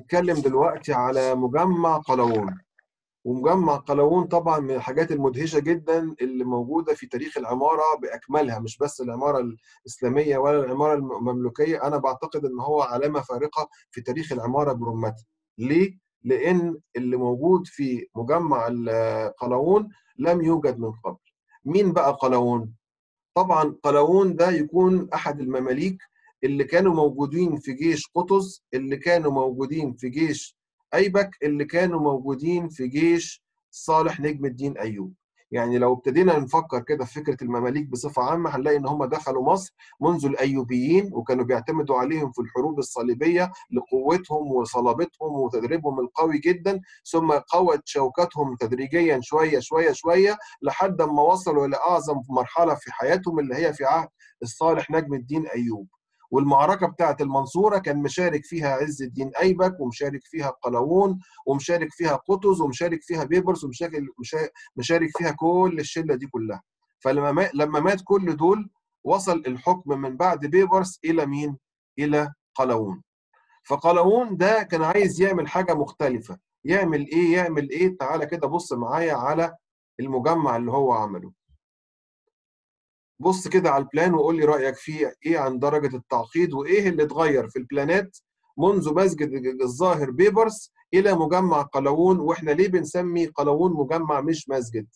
هنتكلم دلوقتي على مجمع قلاوون ومجمع قلاوون طبعا من الحاجات المدهشه جدا اللي موجوده في تاريخ العماره باكملها مش بس العماره الاسلاميه ولا العماره المملوكيه انا بعتقد ان هو علامه فارقه في تاريخ العماره برمتها ليه لان اللي موجود في مجمع قلاوون لم يوجد من قبل مين بقى قلاوون طبعا قلاوون ده يكون احد المماليك اللي كانوا موجودين في جيش قطز اللي كانوا موجودين في جيش ايبك اللي كانوا موجودين في جيش صالح نجم الدين ايوب يعني لو ابتدينا نفكر كده في فكره المماليك بصفه عامه هنلاقي ان هم دخلوا مصر منذ الايوبيين وكانوا بيعتمدوا عليهم في الحروب الصليبيه لقوتهم وصلابتهم وتدريبهم القوي جدا ثم قوت شوكتهم تدريجيا شويه شويه شويه لحد ما وصلوا الى اعظم مرحله في حياتهم اللي هي في عهد الصالح نجم الدين ايوب والمعركة بتاعة المنصورة كان مشارك فيها عز الدين أيبك ومشارك فيها قلاوون ومشارك فيها قطز ومشارك فيها بيبرس ومشارك مشارك فيها كل الشلة دي كلها فلما ما لما مات كل دول وصل الحكم من بعد بيبرس إلى مين؟ إلى قلاوون فقلاوون ده كان عايز يعمل حاجة مختلفة يعمل إيه؟ يعمل إيه؟ تعالى كده بص معايا على المجمع اللي هو عمله بص كده على البلان وقول لي رايك فيه ايه عن درجه التعقيد وايه اللي اتغير في البلانات منذ مسجد الظاهر بيبرس الى مجمع قلاوون واحنا ليه بنسمي قلاوون مجمع مش مسجد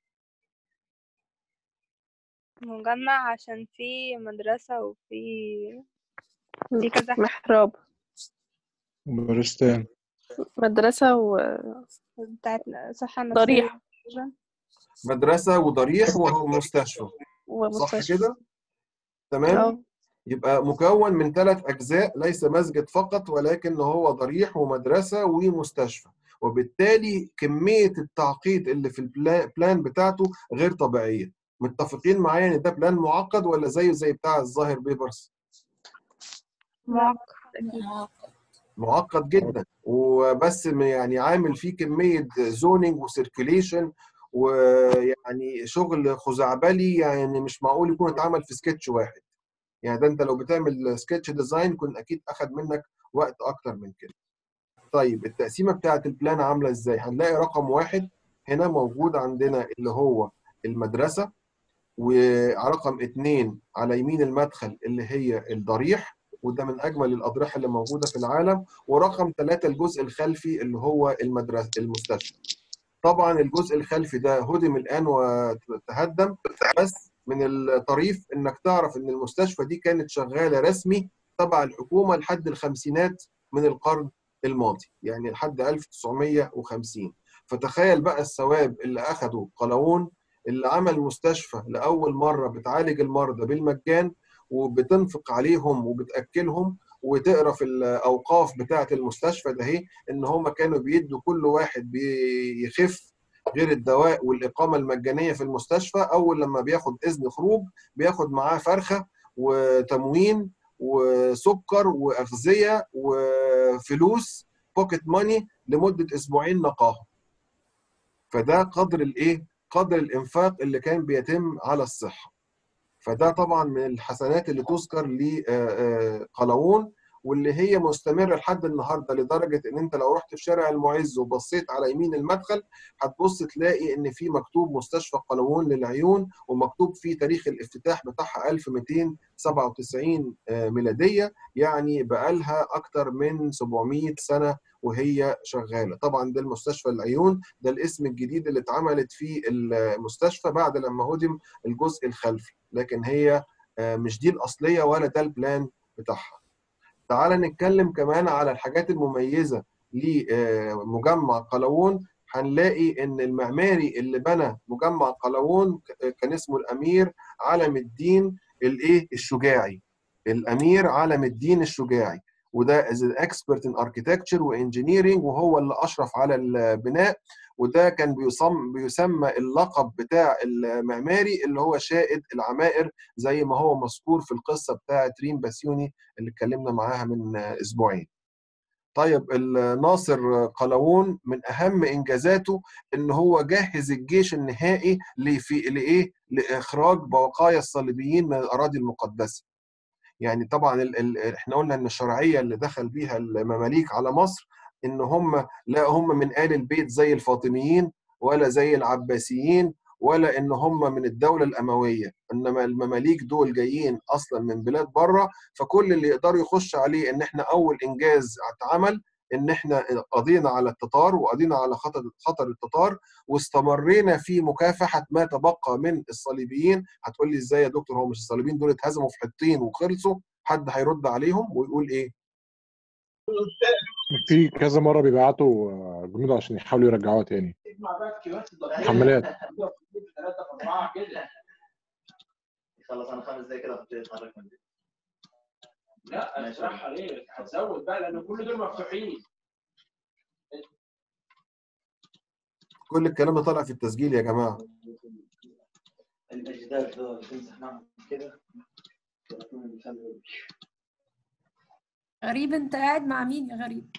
مجمع عشان في مدرسة وفي في كذا محراب وبرستان مدرسة و بتاعت صحة ضريح. نفسية مدرسه وضريح ومستشفى صح ومستشفى كده تمام اه يبقى مكون من ثلاث أجزاء ليس مسجد فقط ولكن هو ضريح ومدرسة ومستشفى وبالتالي كمية التعقيد اللي في البلا- البلان بتاعته غير طبيعية متفقين معايا ان ده بلان معقد ولا زيه زي بتاع الظاهر بيبرس معقد معقد جدا وبس م- يعني عامل فيه كمية زونينج وسيركيليشن ويعني شغل خزعبلي يعني مش معقول يكون اتعمل في سكتش واحد يعني ده انت لو بتعمل سكتش ديزاين كنت اكيد اخد منك وقت اكتر من كده طيب التقسيمه بتاعه البلان عامله ازاي هنلاقي رقم واحد هنا موجود عندنا اللي هو المدرسه ورقم اتنين على يمين المدخل اللي هي الضريح وده من اجمل الاضرحه اللي موجوده في العالم ورقم ثلاثة الجزء الخلفي اللي هو المدرسه المستشفى طبعا الجزء الخلفي ده هدم الان وتهدم بس من الطريف انك تعرف ان المستشفى دي كانت شغاله رسمي تبع الحكومه لحد الخمسينات من القرن الماضي يعني لحد 1950 فتخيل بقى الثواب اللي اخده قلاوون اللي عمل مستشفى لاول مره بتعالج المرضى بالمجان وبتنفق عليهم وبتاكلهم وتقرا في الاوقاف بتاعه المستشفى ده هي ان هم كانوا بيدوا كل واحد بيخف غير الدواء والاقامه المجانيه في المستشفى اول لما بياخد اذن خروج بياخد معاه فرخه وتموين وسكر واغذيه وفلوس بوكيت ماني لمده اسبوعين نقاهم فده قدر الايه قدر الانفاق اللي كان بيتم على الصحه فده طبعا من الحسنات اللي تذكر لقلاوون واللي هي مستمره لحد النهارده لدرجه ان انت لو رحت في شارع المعز وبصيت على يمين المدخل هتبص تلاقي ان في مكتوب مستشفى قلاوون للعيون ومكتوب فيه تاريخ الافتتاح بتاعها 1297 ميلاديه يعني بقالها اكتر من 700 سنه وهي شغاله طبعا ده المستشفى العيون ده الاسم الجديد اللي اتعملت فيه المستشفى بعد لما هدم الجزء الخلفي لكن هي مش دي الاصليه ولا ده البلان بتاعها تعال نتكلم كمان على الحاجات المميزه لمجمع قلاوون هنلاقي ان المعماري اللي بنى مجمع قلاوون كان اسمه الامير علم الدين الايه الشجاعي الامير علم الدين الشجاعي وده از اكسبرت ان اركيتكتشر وانجينيرنج وهو اللي اشرف على البناء وده كان بيسمى بيسمى اللقب بتاع المعماري اللي هو شائد العمائر زي ما هو مذكور في القصه بتاعه ريم باسيوني اللي اتكلمنا معاها من اسبوعين. طيب ناصر قلاوون من اهم انجازاته ان هو جهز الجيش النهائي لفي لايه؟ لاخراج بقايا الصليبيين من الاراضي المقدسه. يعني طبعا ال ال احنا قلنا ان الشرعيه اللي دخل بيها المماليك على مصر ان هم لا هم من آل البيت زي الفاطميين ولا زي العباسيين ولا ان هم من الدوله الامويه انما المماليك دول جايين اصلا من بلاد بره فكل اللي يقدروا يخش عليه ان احنا اول انجاز اتعمل ان احنا قضينا على التتار وقضينا على خطر خطر التتار واستمرينا في مكافحه ما تبقى من الصليبيين هتقول لي ازاي يا دكتور هو مش الصليبيين دول اتهزموا في حطين وخلصوا حد هيرد عليهم ويقول ايه في كذا مره بيبعتوا آه، جنود عشان يحاولوا يرجعوها تاني حملات خلص انا خمس دقايق كده هبتدي اتحرك من دي لا اشرحها ليه هتزود بقى لان كل دول مفتوحين كل الكلام ده طالع في التسجيل يا جماعه الاجداد دول تمسح معهم كده غريب انت قاعد مع مين يا غريب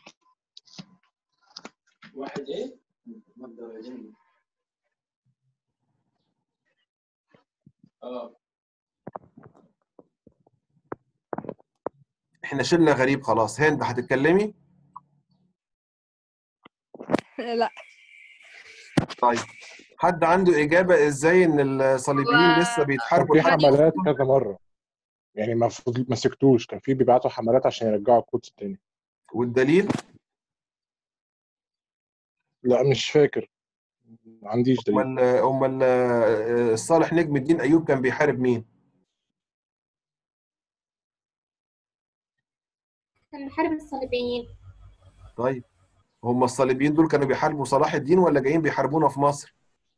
واحد ايه اه احنا شلنا غريب خلاص هند هتتكلمي لا طيب حد عنده اجابه ازاي ان الصليبيين و- لسه كان بيتحاربوا في لحد حملات كذا مره يعني ما فضل- ما سكتوش كان في بيبعتوا حملات عشان يرجعوا القدس تاني والدليل لا مش فاكر ما عنديش دليل امال امال آه، صالح نجم الدين ايوب كان بيحارب مين كان بيحارب الصليبيين طيب هم الصليبيين دول كانوا بيحاربوا صلاح الدين ولا جايين بيحاربونا في مصر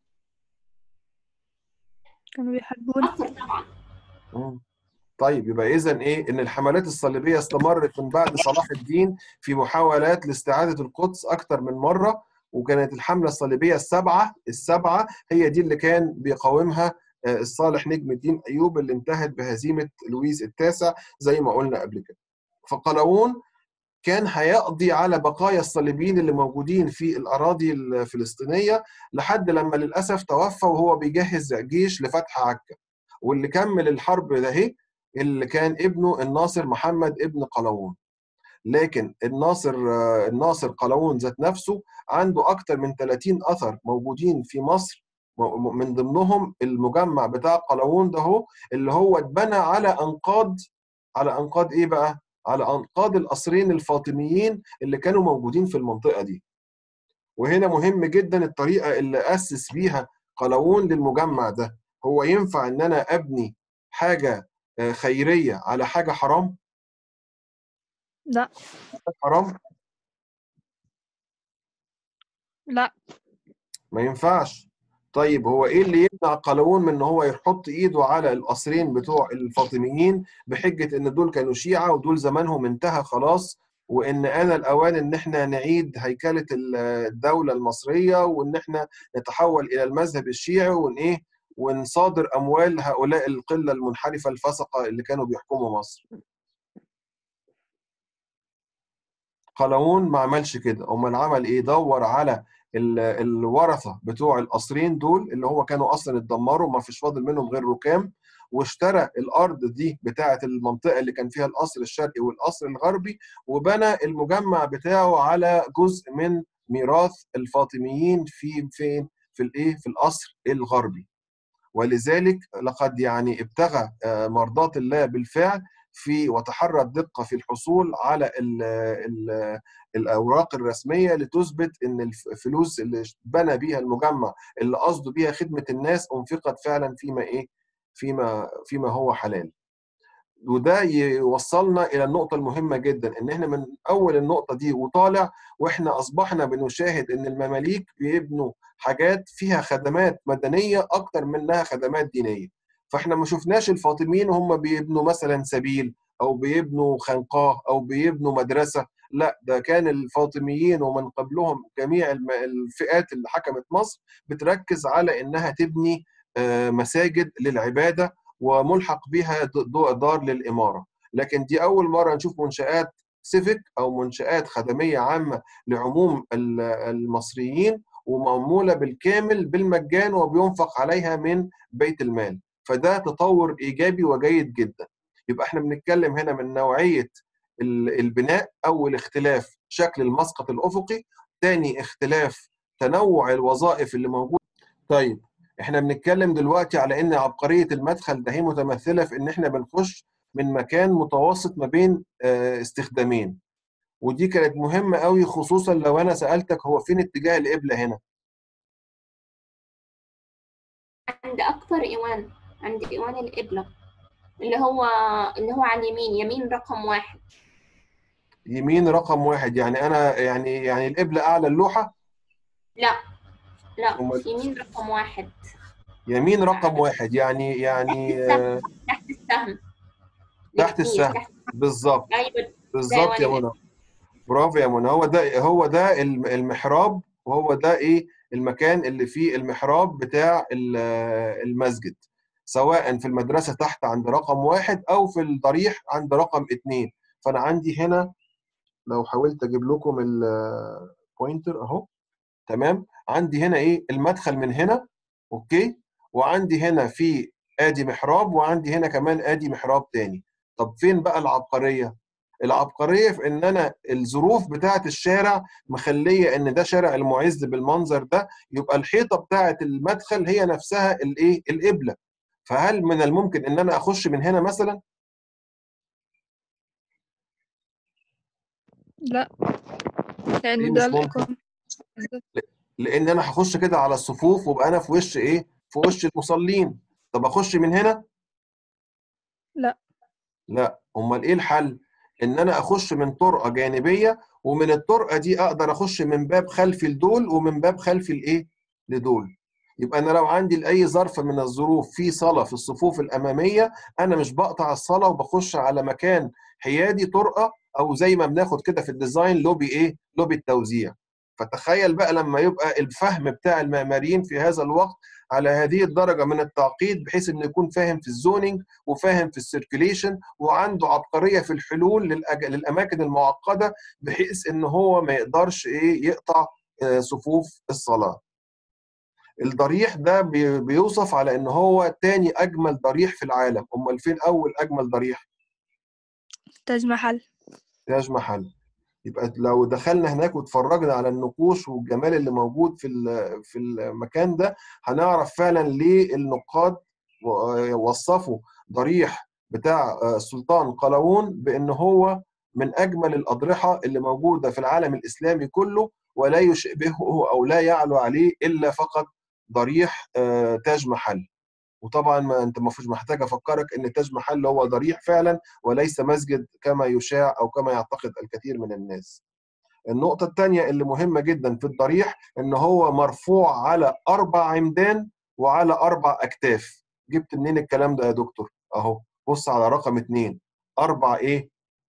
كانوا بيحاربونا مصر طبعا مم. طيب يبقى اذا ايه ان الحملات الصليبيه استمرت من بعد صلاح الدين في محاولات لاستعاده القدس اكثر من مره وكانت الحمله الصليبيه السبعه السبعه هي دي اللي كان بيقاومها آه، الصالح نجم الدين ايوب اللي انتهت بهزيمه لويس التاسع زي ما قلنا قبل كده فقلاوون كان هيقضي على بقايا الصليبيين اللي موجودين في الاراضي الفلسطينيه لحد لما للاسف توفى وهو بيجهز جيش لفتح عكا واللي كمل الحرب ده اهي اللي كان ابنه الناصر محمد ابن قلاوون لكن الناصر آه، الناصر قلاوون ذات نفسه عنده اكتر من 30 اثر موجودين في مصر م- م- من ضمنهم المجمع بتاع قلاوون ده هو اللي هو اتبنى على انقاض على انقاض ايه بقى على انقاض القصرين الفاطميين اللي كانوا موجودين في المنطقه دي وهنا مهم جدا الطريقه اللي اسس بيها قلاوون للمجمع ده هو ينفع ان انا ابني حاجه آه، خيريه على حاجه حرام لا حرام لا ما ينفعش طيب هو ايه اللي يمنع قلاوون من ان هو يحط ايده على القصرين بتوع الفاطميين بحجه ان دول كانوا شيعه ودول زمانهم انتهى خلاص وان انا الاوان ان احنا نعيد هيكله الدوله المصريه وان احنا نتحول الى المذهب الشيعي وان ايه ونصادر اموال هؤلاء القله المنحرفه الفسقه اللي كانوا بيحكموا مصر. قلاوون ما عملش كده امال عمل ايه دور على ال- الورثه بتوع القصرين دول اللي هو كانوا اصلا اتدمروا ما فيش فاضل منهم غير ركام واشترى الارض دي بتاعه المنطقه اللي كان فيها القصر الشرقي والقصر الغربي وبنى المجمع بتاعه على جزء من ميراث الفاطميين في فين في الايه في القصر الغربي ولذلك لقد يعني ابتغى آه، مرضاة الله بالفعل في وتحرى الدقة في الحصول على ال ال الأوراق الرسمية لتثبت أن الفلوس اللي بنى بيها المجمع اللي قصده بيها خدمة الناس أنفقت فعلا فيما إيه فيما فيما هو حلال وده يوصلنا الى النقطه المهمه جدا ان احنا من اول النقطه دي وطالع واحنا اصبحنا بنشاهد ان المماليك بيبنوا حاجات فيها خدمات مدنيه اكتر منها خدمات دينيه فاحنا ما شفناش الفاطميين وهم بيبنوا مثلا سبيل او بيبنوا خنقاه او بيبنوا مدرسه لا ده كان الفاطميين ومن قبلهم جميع الم- الفئات اللي حكمت مصر بتركز على انها تبني آه، مساجد للعباده وملحق بها د- د- دار للإمارة لكن دي أول مرة نشوف منشآت سيفيك أو منشآت خدمية عامة لعموم ال- المصريين ومعمولة بالكامل بالمجان وبينفق عليها من بيت المال فده تطور إيجابي وجيد جدا يبقى احنا بنتكلم هنا من نوعية ال- البناء اول اختلاف شكل المسقط الافقي تاني اختلاف تنوع الوظائف اللي موجوده طيب احنا بنتكلم دلوقتي على ان عبقريه المدخل ده هي متمثله في ان احنا بنخش من مكان متوسط ما بين آه، استخدامين ودي كانت مهمه قوي خصوصا لو انا سالتك هو فين اتجاه القبله هنا عند أكبر إيوان عند إيوان القبلة اللي هو اللي هو على اليمين يمين رقم واحد يمين رقم واحد يعني انا يعني يعني القبله اعلى اللوحه لا لا أمال؟ يمين رقم واحد يمين رقم واحد يعني يعني آه، تحت السهم تحت اليمين، السهم. تحت بالظبط أيوة بالظبط يا أيوة. منى برافو يا منى هو ده هو ده الم- المحراب وهو ده ايه المكان اللي فيه المحراب بتاع ال- المسجد سواء في المدرسة تحت عند رقم واحد أو في الضريح عند رقم اتنين فأنا عندي هنا لو حاولت أجيب لكم البوينتر أهو تمام عندي هنا إيه المدخل من هنا أوكي وعندي هنا في آدي محراب وعندي هنا كمان آدي محراب تاني طب فين بقى العبقرية؟ العبقريه في ان انا الظروف بتاعه الشارع مخليه ان ده شارع المعز بالمنظر ده يبقى الحيطه بتاعه المدخل هي نفسها الايه القبله فهل من الممكن ان انا اخش من هنا مثلا لا ليه لأن مش ده ممكن؟ الإقامة لان انا هخش كده على الصفوف وابقى انا في وش ايه في وش المصلين طب اخش من هنا لا. لا امال ايه الحل ان انا اخش من طرقه جانبيه ومن الطرقه دي اقدر اخش من باب خلفي لدول ومن باب خلفي لايه لدول يبقى انا لو عندي لاي ظرف من الظروف في صلاه في الصفوف الاماميه انا مش بقطع الصلاه وبخش على مكان حيادي طرقه او زي ما بناخد كده في الديزاين لوبي ايه لوبي التوزيع فتخيل بقى لما يبقى الفهم بتاع المعماريين في هذا الوقت على هذه الدرجه من التعقيد بحيث انه يكون فاهم في الزونينج وفاهم في السيركيليشن وعنده عبقريه في الحلول للأج... للاماكن المعقده بحيث ان هو ما يقدرش ايه يقطع آه، صفوف الصلاه. الضريح ده بي- بيوصف على ان هو تاني اجمل ضريح في العالم، امال فين اول اجمل ضريح؟ تاج محل تاج محل. يبقى لو دخلنا هناك واتفرجنا على النقوش والجمال اللي موجود في ال- في المكان ده هنعرف فعلا ليه النقاد و- وصفوا ضريح بتاع السلطان قلاوون بان هو من اجمل الاضرحه اللي موجوده في العالم الاسلامي كله ولا يشبهه او لا يعلو عليه الا فقط ضريح آه، تاج محل وطبعا ما انت ما فيش محتاج افكرك ان تاج محل هو ضريح فعلا وليس مسجد كما يشاع او كما يعتقد الكثير من الناس. النقطة الثانية اللي مهمة جدا في الضريح ان هو مرفوع على اربع عمدان وعلى اربع اكتاف. جبت منين الكلام ده يا دكتور؟ اهو بص على رقم اثنين اربع ايه؟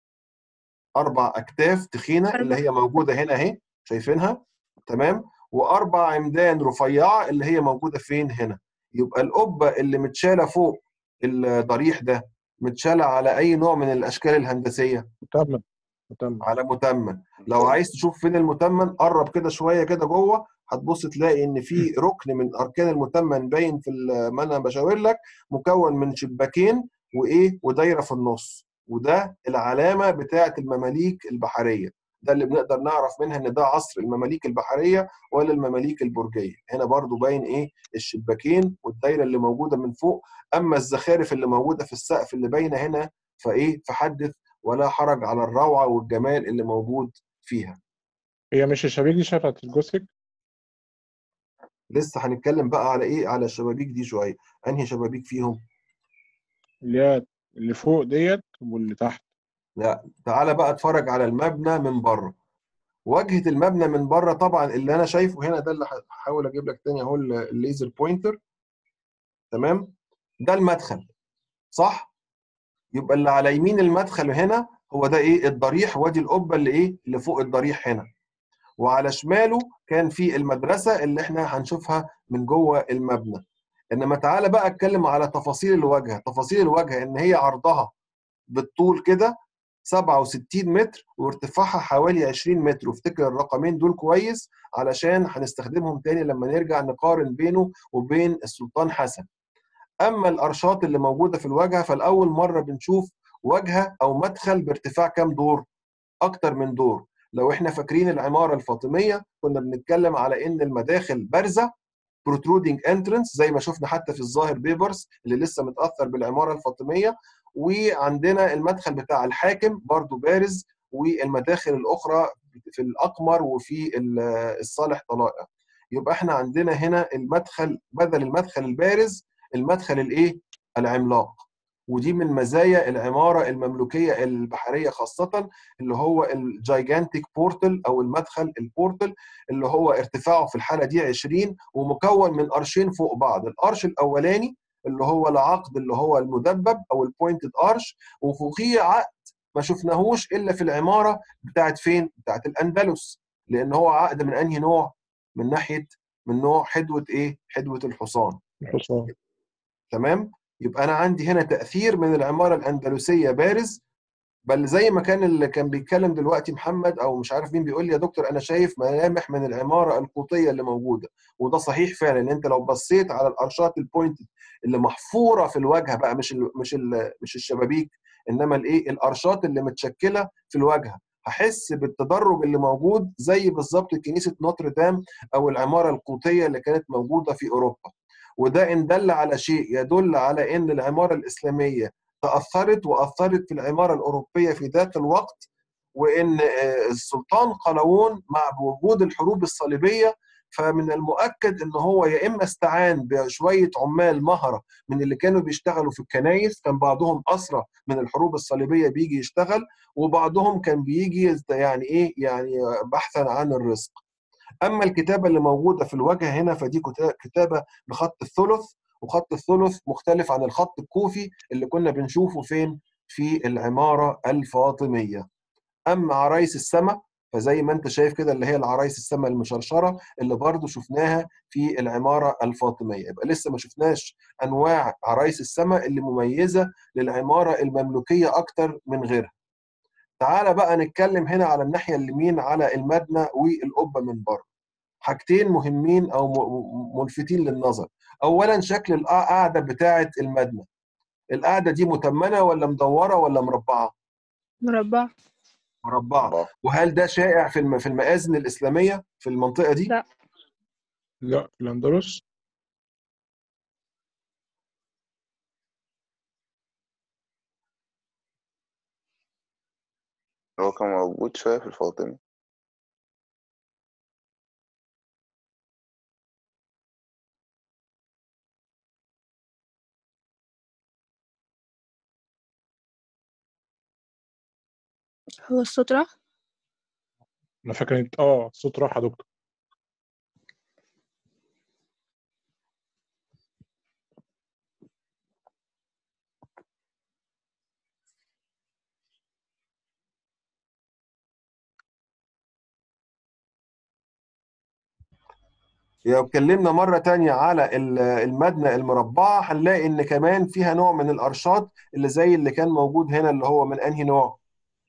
اربع اكتاف تخينة اللي هي موجودة هنا اهي شايفينها؟ تمام؟ واربع عمدان رفيعة اللي هي موجودة فين هنا؟ يبقى القبة اللي متشالة فوق الضريح ده متشالة على أي نوع من الأشكال الهندسية متمم متمم على متمن لو عايز تشوف فين المتمن قرب كده شوية كده جوه هتبص تلاقي إن في ركن من أركان المتمن باين في ال- ما أنا بشاور لك مكون من شباكين وإيه ودايرة في النص وده العلامة بتاعة المماليك البحرية ده اللي بنقدر نعرف منها ان ده عصر المماليك البحريه ولا المماليك البرجيه هنا برضو باين ايه الشباكين والدايره اللي موجوده من فوق اما الزخارف اللي موجوده في السقف اللي باينه هنا فايه فحدث ولا حرج على الروعه والجمال اللي موجود فيها هي مش الشبابيك دي شبكة الجوسك لسه هنتكلم بقى على ايه على الشبابيك دي شويه انهي شبابيك فيهم اللي هي اللي فوق ديت واللي تحت لا تعالى بقى اتفرج على المبنى من بره واجهه المبنى من بره طبعا اللي انا شايفه هنا ده اللي هحاول اجيب لك تاني اهو الليزر بوينتر تمام ده المدخل صح يبقى اللي على يمين المدخل هنا هو ده ايه الضريح وادي القبه اللي ايه اللي فوق الضريح هنا وعلى شماله كان في المدرسه اللي احنا هنشوفها من جوه المبنى انما تعالى بقى اتكلم على تفاصيل الواجهه تفاصيل الواجهه ان هي عرضها بالطول كده 67 متر وارتفاعها حوالي 20 متر وافتكر الرقمين دول كويس علشان هنستخدمهم تاني لما نرجع نقارن بينه وبين السلطان حسن اما الارشات اللي موجوده في الواجهه فالاول مره بنشوف واجهه او مدخل بارتفاع كام دور اكتر من دور لو احنا فاكرين العماره الفاطميه كنا بنتكلم على ان المداخل بارزه protruding entrance زي ما شفنا حتى في الظاهر بيبرز اللي لسه متاثر بالعماره الفاطميه وعندنا المدخل بتاع الحاكم برضو بارز والمداخل الاخرى في الاقمر وفي ال- الصالح طلائع يبقى احنا عندنا هنا المدخل بدل المدخل البارز المدخل الايه العملاق ودي من مزايا العماره المملوكيه البحريه خاصه اللي هو الجايجانتيك بورتل او المدخل البورتل اللي هو ارتفاعه في الحاله دي 20 ومكون من قرشين فوق بعض القرش الاولاني اللي هو العقد اللي هو المدبب او البوينتد ارش وفوقيه عقد ما شفناهوش الا في العماره بتاعت فين؟ بتاعت الاندلس لان هو عقد من انهي نوع؟ من ناحيه من نوع حدوه ايه؟ حدوه الحصان الحصان تمام؟ يبقى انا عندي هنا تاثير من العماره الاندلسيه بارز بل زي ما كان اللي كان بيتكلم دلوقتي محمد او مش عارف مين بيقول لي يا دكتور انا شايف ملامح من العماره القوطيه اللي موجوده وده صحيح فعلا انت لو بصيت على الارشات البوينت اللي محفوره في الواجهه بقى مش ال مش ال مش الشبابيك انما الايه الارشات اللي متشكله في الواجهه هحس بالتدرج اللي موجود زي بالظبط كنيسه نوتردام او العماره القوطيه اللي كانت موجوده في اوروبا وده ان دل على شيء يدل على ان العماره الاسلاميه تاثرت واثرت في العماره الاوروبيه في ذات الوقت وان السلطان قلاوون مع وجود الحروب الصليبيه فمن المؤكد ان هو يا اما استعان بشويه عمال مهره من اللي كانوا بيشتغلوا في الكنايس كان بعضهم اسرى من الحروب الصليبيه بيجي يشتغل وبعضهم كان بيجي يعني ايه يعني بحثا عن الرزق اما الكتابه اللي موجوده في الوجه هنا فدي كتابه بخط الثلث وخط الثلث مختلف عن الخط الكوفي اللي كنا بنشوفه فين في العماره الفاطميه اما عرايس السماء فزي ما انت شايف كده اللي هي العرايس السماء المشرشره اللي برضو شفناها في العماره الفاطميه يبقى لسه ما شفناش انواع عرايس السماء اللي مميزه للعماره المملوكيه اكتر من غيرها تعال بقى نتكلم هنا على الناحيه اليمين على المبنى والقبه من بره حاجتين مهمين او ملفتين للنظر اولا شكل القاعده بتاعه المبنى القاعده دي متمنه ولا مدوره ولا مربعه مربع مربعه وهل ده شائع في في المآذن الاسلاميه في المنطقه دي لا لا في الاندلس هو كان موجود شوية في الفاطمي هو الصوت راح انا فاكر انت اه الصوت راح يا دكتور لو اتكلمنا مرة تانية على المبنى المربعة هنلاقي إن كمان فيها نوع من الأرشات اللي زي اللي كان موجود هنا اللي هو من أنهي نوع؟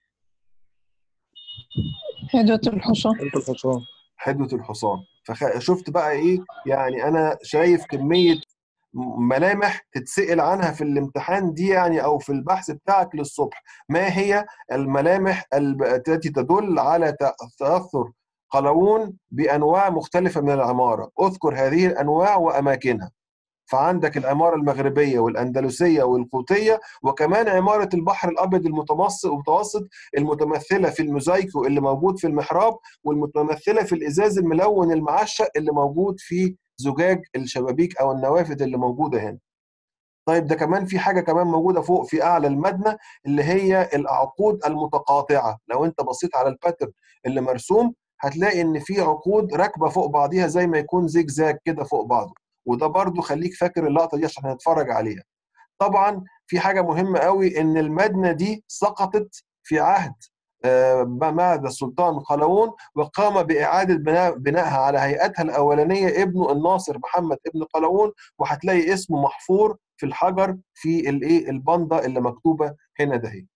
حدوة الحصان انت الحصان حدوة الحصان فشفت بقى إيه يعني أنا شايف كمية ملامح تتسأل عنها في الامتحان دي يعني أو في البحث بتاعك للصبح ما هي الملامح التي تدل على تأثر قلاوون بانواع مختلفه من العماره اذكر هذه الانواع واماكنها فعندك العماره المغربيه والاندلسيه والقوطيه وكمان عماره البحر الابيض المتوسط المتوسط المتمثله في الموزايكو اللي موجود في المحراب والمتمثله في الازاز الملون المعشق اللي موجود في زجاج الشبابيك او النوافذ اللي موجوده هنا طيب ده كمان في حاجه كمان موجوده فوق في اعلى المبنى اللي هي العقود المتقاطعه لو انت بصيت على الباترن اللي مرسوم هتلاقي ان في عقود راكبه فوق بعضيها زي ما يكون زيجزاج كده فوق بعضه وده برضو خليك فاكر اللقطه دي عشان هنتفرج عليها طبعا في حاجه مهمه قوي ان المدنه دي سقطت في عهد بعد السلطان قلاوون وقام باعاده بناء بنائها على هيئتها الاولانيه ابنه الناصر محمد ابن قلاوون وهتلاقي اسمه محفور في الحجر في الايه البنده اللي مكتوبه هنا ده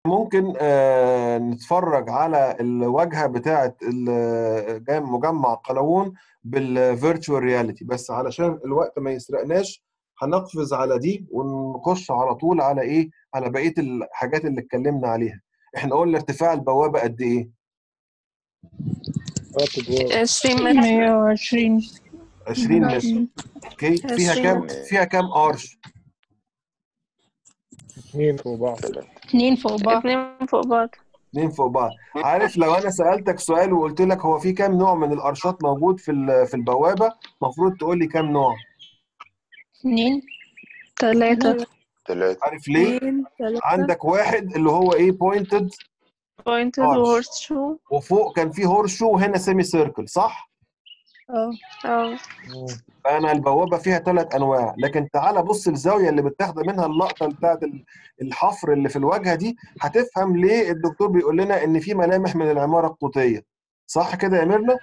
ممكن آه، نتفرج على الواجهه بتاعه ال- جام- مجمع قلاوون بالفيرتشوال رياليتي بس علشان الوقت ما يسرقناش هنقفز على دي ونخش على طول على ايه على بقيه الحاجات اللي اتكلمنا عليها احنا قلنا ارتفاع البوابه قد ايه ثلاث ادوار 20 متر 120 20 متر اوكي فيها 20 كام متر. فيها كام ارش اثنين فوق بعض اتنين فوق بعض اتنين فوق بعض اتنين فوق بعض عارف لو انا سالتك سؤال وقلت لك هو في كام نوع من الارشات موجود في ال- في البوابه المفروض تقول لي كام نوع اتنين تلاتة تلاتة عارف ليه اتنين تلاتة عندك واحد اللي هو ايه بوينتد بوينتد Arch. وورث شو وفوق كان في هورس شو وهنا سيمي سيركل صح اه اه فانا البوابه فيها ثلاث انواع لكن تعالى بص الزاويه اللي متاخده منها اللقطه بتاعت ال- الحفر اللي في الواجهه دي هتفهم ليه الدكتور بيقول لنا ان في ملامح من العماره القوطيه صح كده يا ميرنا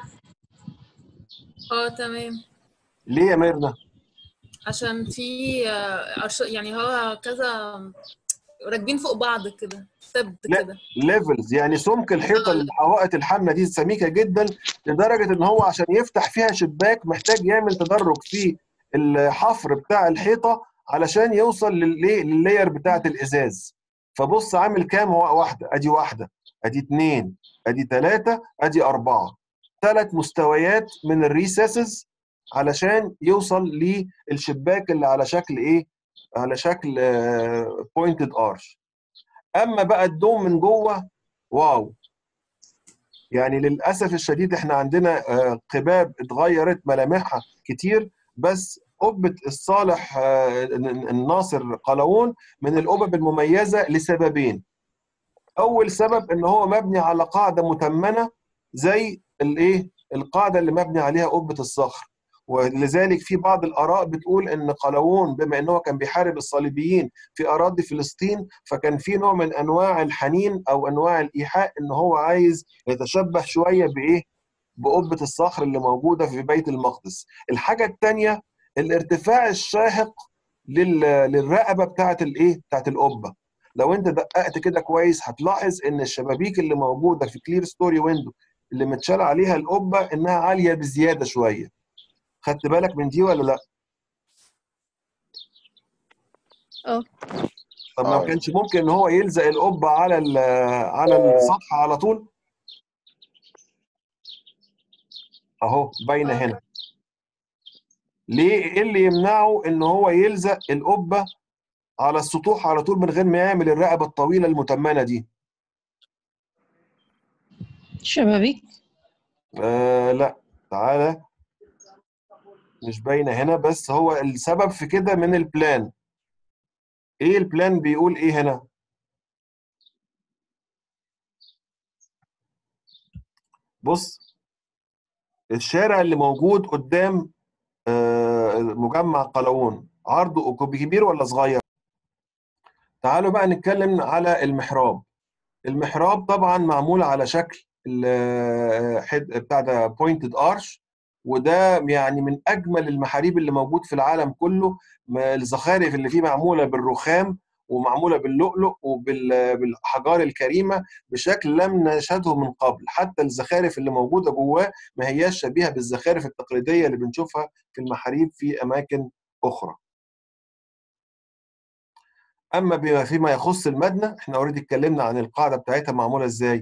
اه تمام ليه يا ميرنا عشان في آه، أرش... يعني هو كذا راكبين فوق بعض كده ثبت لا. كده ليفلز يعني سمك الحيطه الحوائط الحامله دي سميكه جدا لدرجه ان هو عشان يفتح فيها شباك محتاج يعمل تدرج في الحفر بتاع الحيطه علشان يوصل للإيه؟ لللاير بتاعه الازاز فبص عامل كام هو واحده ادي واحده ادي اتنين ادي تلاته ادي اربعه ثلاث مستويات من الريسيسز علشان يوصل للشباك اللي على شكل ايه على شكل بوينتد ارش اما بقى الدوم من جوه واو يعني للاسف الشديد احنا عندنا آه، قباب اتغيرت ملامحها كتير بس قبه الصالح آه، الناصر قلاوون من القبب المميزه لسببين اول سبب ان هو مبني على قاعده متمنه زي الايه القاعده اللي مبني عليها قبه الصخر ولذلك في بعض الاراء بتقول ان قلاوون بما ان هو كان بيحارب الصليبيين في اراضي فلسطين فكان في نوع من انواع الحنين او انواع الايحاء ان هو عايز يتشبه شويه بايه بقبه الصخر اللي موجوده في بيت المقدس الحاجه الثانيه الارتفاع الشاهق لل- للرقبه بتاعه الايه بتاعه القبه لو انت دققت كده كويس هتلاحظ ان الشبابيك اللي موجوده في كلير ستوري ويندو اللي متشال عليها القبه انها عاليه بزياده شويه خدت بالك من دي ولا لا اه طب ما آه. كانش ممكن ان هو يلزق القبه على ال- على السطح على طول اهو باينه هنا ليه ايه اللي يمنعه ان هو يلزق القبه على السطوح على طول من غير ما يعمل الرقبه الطويله المتمنه دي شبابيك آه لا تعالى مش باينه هنا بس هو السبب في كده من البلان ايه البلان بيقول ايه هنا بص الشارع اللي موجود قدام آه، مجمع قلاوون عرضه كبير ولا صغير تعالوا بقى نتكلم على المحراب المحراب طبعا معمول على شكل ال- حد- بتاع ده بوينتد ارش وده يعني من اجمل المحاريب اللي موجود في العالم كله ما- الزخارف اللي فيه معموله بالرخام ومعموله باللؤلؤ وبالحجار الكريمه بشكل لم نشهده من قبل حتى الزخارف اللي موجوده جواه ما هياش شبيهه بالزخارف التقليديه اللي بنشوفها في المحاريب في اماكن اخرى اما بما فيما يخص المبنى احنا اوريدي اتكلمنا عن القاعده بتاعتها معموله ازاي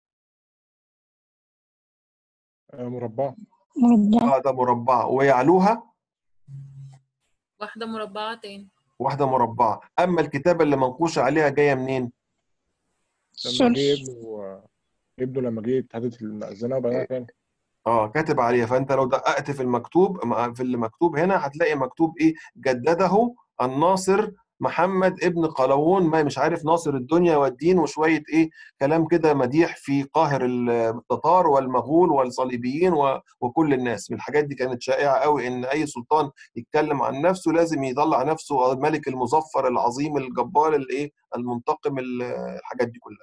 آه، مربعة مربع قاعده مربعه ويعلوها واحدة مربعة تاني واحده مربعه اما الكتابه اللي منقوشه عليها جايه منين لما جه ثلث ابنه آه، ابنه لما جه اتهدت المأذنة وبعدها تاني اه كاتب عليها فانت لو دققت في المكتوب في اللي مكتوب هنا هتلاقي مكتوب ايه جدده الناصر محمد ابن قلاوون ما مش عارف ناصر الدنيا والدين وشويه ايه كلام كده مديح في قاهر التتار والمغول والصليبيين و- وكل الناس من الحاجات دي كانت شائعه قوي ان اي سلطان يتكلم عن نفسه لازم يطلع نفسه الملك المظفر العظيم الجبار الايه المنتقم ال- الحاجات دي كلها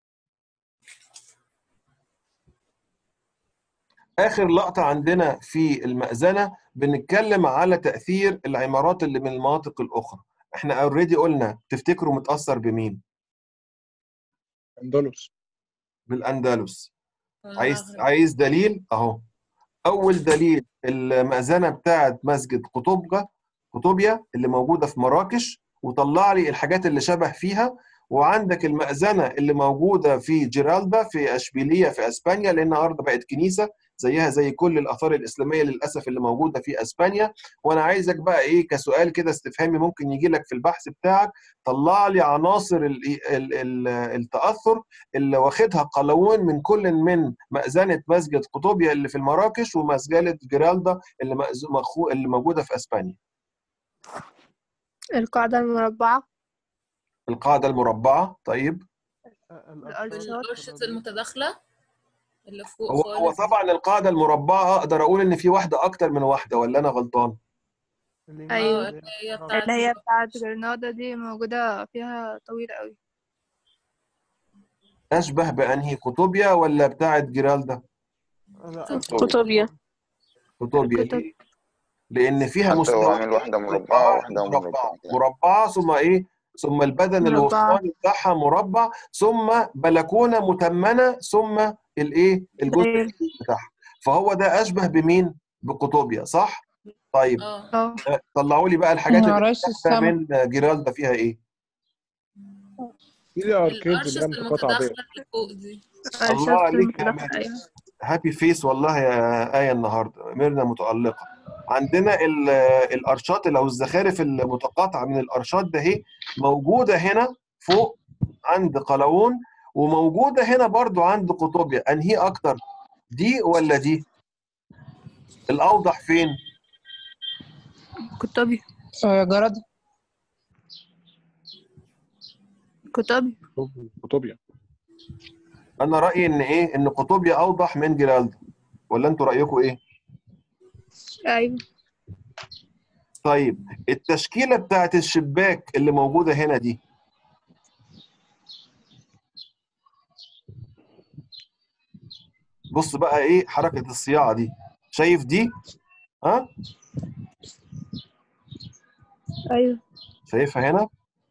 اخر لقطه عندنا في المأذنه بنتكلم على تاثير العمارات اللي من المناطق الاخرى احنا اوريدي قلنا تفتكروا متاثر بمين اندلس بالاندلس والمغرب. عايز عايز دليل اهو اول دليل المأذنه بتاعت مسجد قطبجه قطوبيا اللي موجوده في مراكش وطلع لي الحاجات اللي شبه فيها وعندك المأذنه اللي موجوده في جيرالدا في اشبيليه في اسبانيا لان النهارده بقت كنيسه زيها زي كل الاثار الاسلاميه للاسف اللي موجوده في اسبانيا وانا عايزك بقى ايه كسؤال كده استفهامي ممكن يجي لك في البحث بتاعك طلع لي عناصر ال- ال- ال- التاثر اللي واخدها قلاوون من كل من مأذنة مسجد قطوبيا اللي في المراكش ومسجد جيرالدا اللي مأز- مخو- اللي موجودة في اسبانيا القاعدة المربعة القاعدة المربعة طيب الأرشات الأرشة المتداخلة اللي فوق هو هو خالص طبعا القاعدة المربعة اقدر اقول ان في واحدة اكتر من واحدة ولا انا غلطان أيوة اه اللي هي بتاعت اللي هي بتاعت جرناطة دي موجودة فيها طويلة قوي اشبه بانهي قطوبيا ولا بتاعت جيرالدا قطبية قطوبيا قطب. ليه؟ لان فيها حتى هو مستوى عامل واحدة مربعة وواحدة مربعة مربعة مربعة ثم ايه ثم البدن مربعة. الوسطاني بتاعها مربع ثم بلكونه متمنه ثم الايه الجزء داير. الجديد بتاعها فهو ده اشبه بمين بقطوبيا صح طيب اه اه آه، طلعوا لي بقى الحاجات اللي عرايس متاخدة السما من جيرالدا فيها ايه في اركيد الأرشة اللي هي متقاطعة المتداخلة دي اللي فوق دي الله عليك يا المتداخلة ميرنا أيوة هابي فيس والله يا آية النهارده ميرنا متألقة عندنا ال- الارشات او الزخارف المتقاطعه من الارشات ده اهي موجوده هنا فوق عند قلاوون وموجوده هنا برضو عند قطوبيا انهي اكتر دي ولا دي الاوضح فين قطبي آه، جرد قطبي قطوبيا انا رايي ان ايه ان قطوبيا اوضح من جيرالدا ولا انتوا رايكم ايه أيوة طيب التشكيله بتاعت الشباك اللي موجوده هنا دي بص بقى ايه حركه الصياعه دي شايف دي ها أيوة شايفها هنا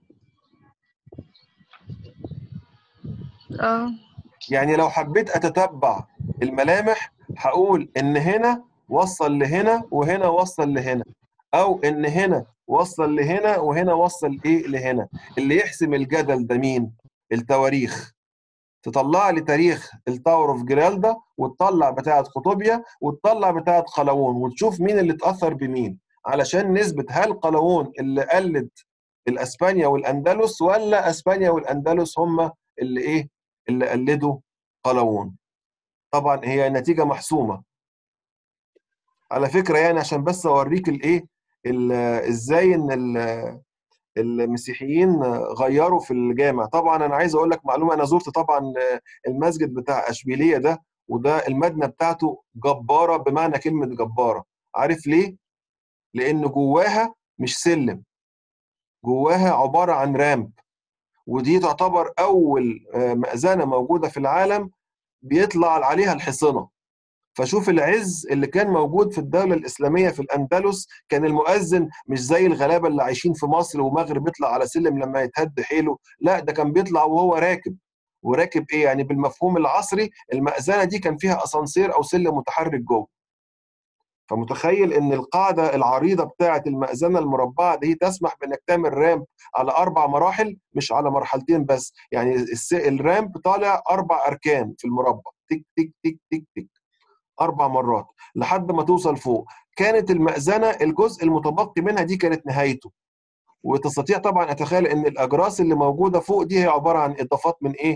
اه يعني لو حبيت اتتبع الملامح هقول ان هنا وصل لهنا وهنا وصل لهنا او ان هنا وصل لهنا وهنا وصل ايه لهنا اللي يحسم الجدل ده مين التواريخ تطلع لي تاريخ التاور اوف جرالدا وتطلع بتاعه قطوبيا وتطلع بتاعه قلاوون وتشوف مين اللي اتاثر بمين علشان نثبت هل قلاوون اللي قلد الاسبانيا والاندلس ولا اسبانيا والاندلس هم اللي ايه اللي قلدوا قلاوون طبعا هي نتيجه محسومه على فكره يعني عشان بس اوريك الايه ال- ازاي ان ال- المسيحيين غيروا في الجامع طبعا انا عايز اقول لك معلومه انا زرت طبعا المسجد بتاع اشبيليه ده وده المبنى بتاعته جباره بمعنى كلمه جباره عارف ليه لان جواها مش سلم جواها عباره عن رامب ودي تعتبر اول آه، مأذنه موجوده في العالم بيطلع عليها الحصنه فشوف العز اللي كان موجود في الدولة الإسلامية في الأندلس كان المؤذن مش زي الغلابة اللي عايشين في مصر ومغرب يطلع على سلم لما يتهد حيله لا ده كان بيطلع وهو راكب وراكب ايه يعني بالمفهوم العصري المأذنة دي كان فيها أسانسير أو سلم متحرك جوه فمتخيل ان القاعده العريضه بتاعه المأذنه المربعه دي تسمح بانك تعمل رامب على اربع مراحل مش على مرحلتين بس يعني الس- الرامب طالع اربع اركان في المربع تك تك تك تك تك اربع مرات لحد ما توصل فوق كانت المأذنه الجزء المتبقي منها دي كانت نهايته وتستطيع طبعا اتخيل ان الاجراس اللي موجوده فوق دي هي عباره عن اضافات من ايه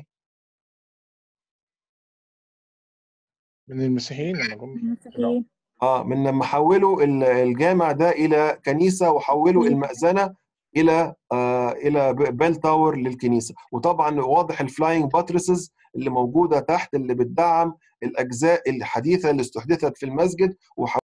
من المسيحيين لما جم المسيحيين اه من لما حولوا ال- الجامع ده الى كنيسه وحولوا المأذنه الى آه الى ب- بيل تاور للكنيسه وطبعا واضح الفلاينج باتريسز اللي موجوده تحت اللي بتدعم الاجزاء الحديثه اللي استحدثت في المسجد